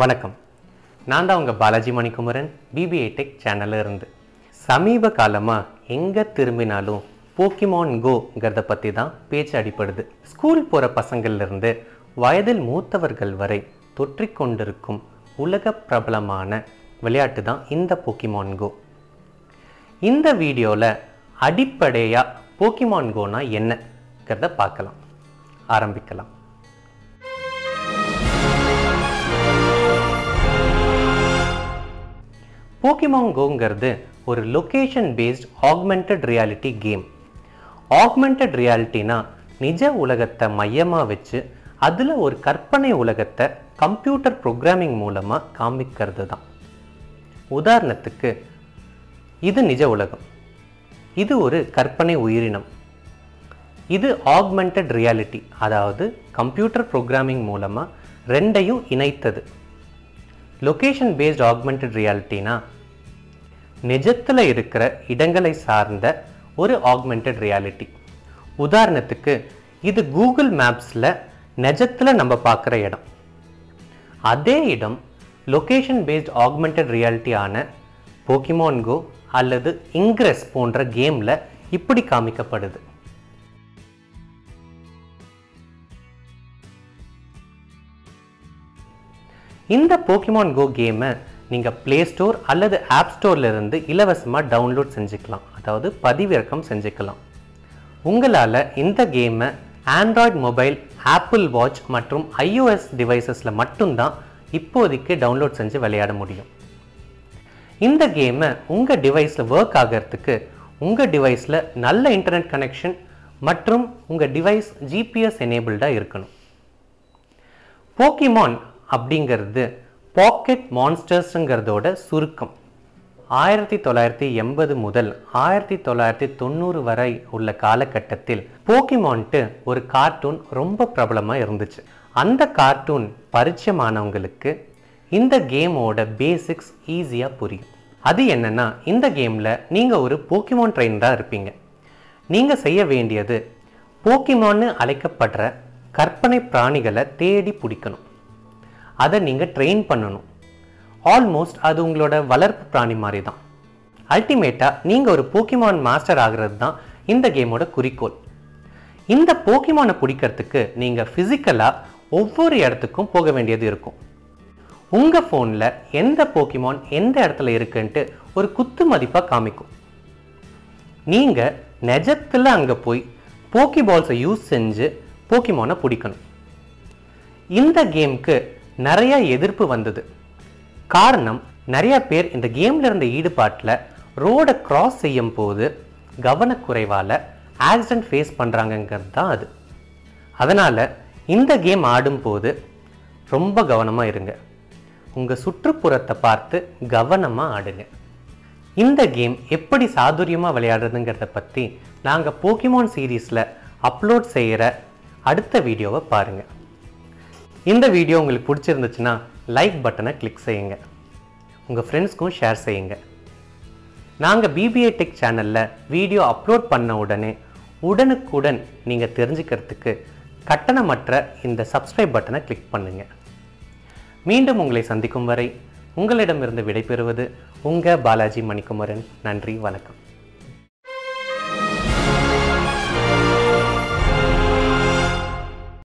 வணக்கம் நான் தான் உங்கள் பாலாஜி மணிக்குமரன் பிபிஐ டெக் சேனல்ல இருந்து சமீப காலமாக எங்கே திரும்பினாலும் போக்கிமான் கோங்கிறத பற்றி தான் பேச்சு அடிப்படுது ஸ்கூல் போகிற பசங்கள்லேருந்து வயதில் மூத்தவர்கள் வரை தொற்றிக் கொண்டிருக்கும் உலக பிரபலமான விளையாட்டு தான் இந்த போக்கிமான் கோ இந்த வீடியோவில் அடிப்படையாக போக்கிமான் கோனா என்னங்கிறத பார்க்கலாம் ஆரம்பிக்கலாம் போக்கிமான் கோங்கிறது ஒரு location based augmented reality game augmented ரியாலிட்டினா நிஜ உலகத்தை மையமாக வச்சு அதில் ஒரு கற்பனை உலகத்தை கம்ப்யூட்டர் ப்ரோக்ராமிங் மூலமாக காமிக்கிறது தான் உதாரணத்துக்கு இது நிஜ உலகம் இது ஒரு கற்பனை உயிரினம் இது ஆக்மெண்டட் ரியாலிட்டி அதாவது கம்ப்யூட்டர் ப்ரோக்ராமிங் மூலமாக ரெண்டையும் இணைத்தது லொகேஷன் பேஸ்ட் ஆக்மெண்டட் ரியாலிட்டினா நிஜத்தில் இருக்கிற இடங்களை சார்ந்த ஒரு ஆக்மெண்டட் ரியாலிட்டி உதாரணத்துக்கு இது கூகுள் மேப்ஸில் நிஜத்தில் நம்ம பார்க்குற இடம் அதே இடம் லொகேஷன் பேஸ்ட் ஆக்மெண்டட் ரியாலிட்டி ஆன போக்கிமான் கோ அல்லது இங்கிரஸ் போன்ற கேமில் இப்படி காமிக்கப்படுது இந்த போக்கிமான் கோ கேமை நீங்கள் ப்ளே ஸ்டோர் அல்லது ஆப் ஸ்டோர்ல இருந்து இலவசமாக டவுன்லோட் செஞ்சுக்கலாம் அதாவது பதிவிறக்கம் செஞ்சுக்கலாம் உங்களால் இந்த கேமை ஆண்ட்ராய்ட் மொபைல் ஆப்பிள் வாட்ச் மற்றும் ஐஓஎஸ் டிவைசஸில் மட்டும்தான் இப்போதைக்கு டவுன்லோட் செஞ்சு விளையாட முடியும் இந்த கேமை உங்கள் டிவைஸில் ஒர்க் ஆகிறதுக்கு உங்கள் டிவைஸில் நல்ல இன்டர்நெட் கனெக்ஷன் மற்றும் உங்கள் டிவைஸ் ஜிபிஎஸ் எனேபிள்டாக இருக்கணும் போக்கிமான் அப்படிங்கிறது பாக்கெட் மான்ஸ்டர்ஸுங்கிறதோட சுருக்கம் ஆயிரத்தி தொள்ளாயிரத்தி எண்பது முதல் ஆயிரத்தி தொள்ளாயிரத்தி தொண்ணூறு வரை உள்ள காலகட்டத்தில் போக்கிமான்ட்டு ஒரு கார்ட்டூன் ரொம்ப பிரபலமாக இருந்துச்சு அந்த கார்ட்டூன் பரிச்சயமானவங்களுக்கு இந்த கேமோட பேசிக்ஸ் ஈஸியாக புரியும் அது என்னன்னா இந்த கேமில் நீங்கள் ஒரு போக்கிமான் ட்ரெயினராக இருப்பீங்க நீங்கள் செய்ய வேண்டியது போக்கிமான்னு அழைக்கப்படுற கற்பனை பிராணிகளை தேடி பிடிக்கணும் அதை நீங்கள் ட்ரெயின் பண்ணணும் ஆல்மோஸ்ட் அது உங்களோட வளர்ப்பு பிராணி மாதிரி தான் அல்டிமேட்டாக நீங்கள் ஒரு போக்கிமான் மாஸ்டர் ஆகிறது தான் இந்த கேமோட குறிக்கோள் இந்த போக்கிமானை பிடிக்கிறதுக்கு நீங்கள் ஃபிசிக்கலாக ஒவ்வொரு இடத்துக்கும் போக வேண்டியது இருக்கும் உங்கள் ஃபோனில் எந்த போக்கிமான் எந்த இடத்துல இருக்குன்ட்டு ஒரு குத்து மதிப்பாக காமிக்கும் நீங்கள் நிஜத்தில் அங்கே போய் போக்கி பால்ஸை யூஸ் செஞ்சு போக்கிமானை பிடிக்கணும் இந்த கேம்க்கு நிறைய எதிர்ப்பு வந்தது காரணம் நிறைய பேர் இந்த கேம்ல இருந்த ஈடுபாட்டில் ரோடை கிராஸ் செய்யும் போது கவனக்குறைவால் ஆக்சிடென்ட் ஃபேஸ் பண்ணுறாங்கங்கிறது தான் அது அதனால் இந்த கேம் ஆடும்போது ரொம்ப கவனமாக இருங்க உங்கள் சுற்றுப்புறத்தை பார்த்து கவனமாக ஆடுங்க இந்த கேம் எப்படி சாதுரியமாக விளையாடுறதுங்கிறத பற்றி நாங்கள் போக்கிமான் சீரீஸில் அப்லோட் செய்கிற அடுத்த வீடியோவை பாருங்கள் இந்த வீடியோ உங்களுக்கு பிடிச்சிருந்துச்சுன்னா லைக் பட்டனை கிளிக் செய்யுங்க உங்கள் ஃப்ரெண்ட்ஸ்க்கும் ஷேர் செய்யுங்க நாங்கள் பிபிஏ டெக் சேனலில் வீடியோ அப்லோட் பண்ண உடனே உடனுக்குடன் நீங்கள் தெரிஞ்சுக்கிறதுக்கு கட்டணமற்ற இந்த சப்ஸ்கிரைப் பட்டனை கிளிக் பண்ணுங்கள் மீண்டும் உங்களை சந்திக்கும் வரை உங்களிடமிருந்து விடைபெறுவது உங்கள் பாலாஜி மணிக்குமரன் நன்றி வணக்கம்